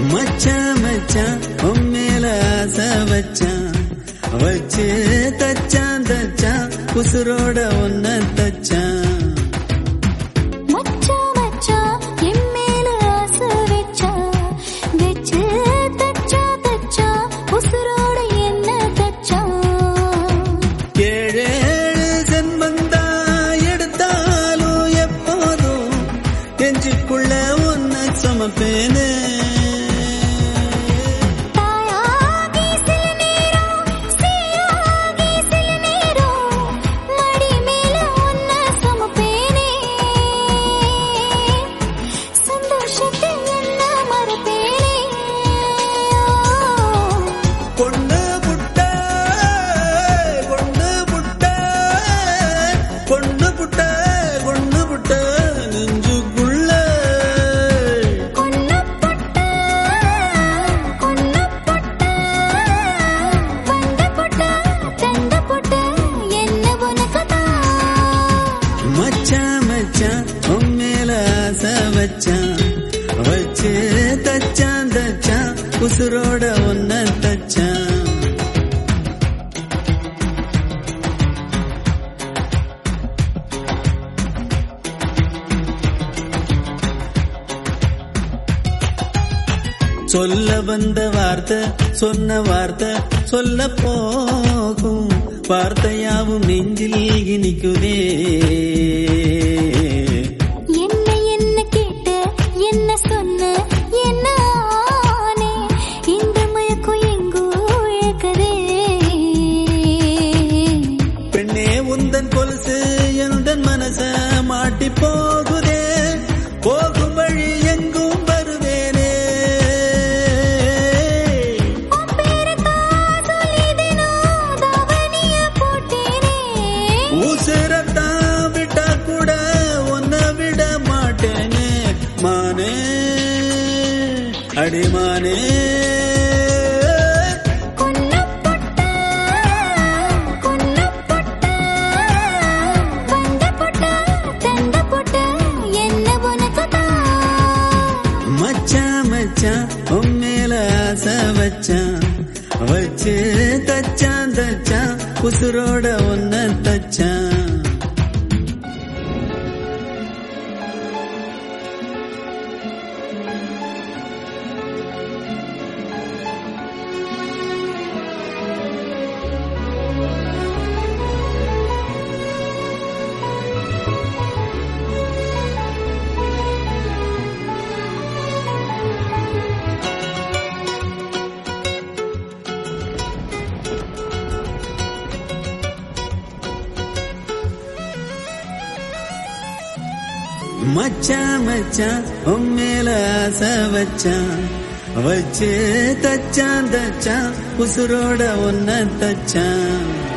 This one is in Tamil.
மச்சான் மச்சான் உன் மேல ஆசை வச்சான் வச்சு தச்சான் தச்சான் உசுரோட ஒன்ன தச்சான் மச்சான் மச்சான் என் மேல ஆசை வச்சா வெச்சு தச்சா தச்சா உசுரோட என்ன தச்சான் ஏழேழு சென்மந்தா எடுத்தாலும் எப்போதும் நெஞ்சுக்குள்ள ஒன்ன சமப்பேனே தாயாகி சில நேரம் சீயாகி சில நேரம் மடி மேல ஒன்ன சுமப்பேனே சந்தோஷத்தை என்ன மறப்பேனே பொண்ணு புட்ட பொண்ணு புட்ட பொண்ணு புட்ட பொண்ணு புட்ட நெஞ்சுக்குள்ள கொன்ன பொட்ட கொன்ன பொட்ட வந்த பொட்ட தந்த பொட்ட என்ன உனக்கு தான் மச்சான் மச்சான் உன் மேல ஆசை வச்சான் வச்சு தச்சான் தச்சான் உசுரோட ஒன்ன தச்சான் சொல்ல வந்த வார்த்தை சொன்ன வார்த்தை சொல்ல போகும் வார்த்தையாவும் நெஞ்சில் இனிக்குதே என்ன என்ன கேட்ட என்ன சொன்ன என்ன ஆனே இந்த மயக்கம் எங்கோ இழக்கதே பெண்ணே உந்தன் கொலுசு எந்தன் மனச மாட்டி போகுதே போகும் வழி எங்கும் வருவேனே உன் பேரைத்தான் சொல்லி தினம் தாவணிய போட்டேனே உசுரத்தான் விட்டா கூட உன்னை விட மாட்டேனே மானே அடிமானே கொன்ன பொட்ட கொன்ன பொட்ட வந்த பொட்ட தந்த பொட்ட என்ன உனக்கு தான் மச்சான் மச்சான் உன் மேல ஆசை வச்சான் வச்சு தச்சான் தச்சான் உசுரோட ஒன்ன தச்சான் மச்சான் மச்சான் உன் மேல ஆசை வச்சான் வச்சு தச்சான் தச்சான் உசுரோட ஒன்ன தச்சான்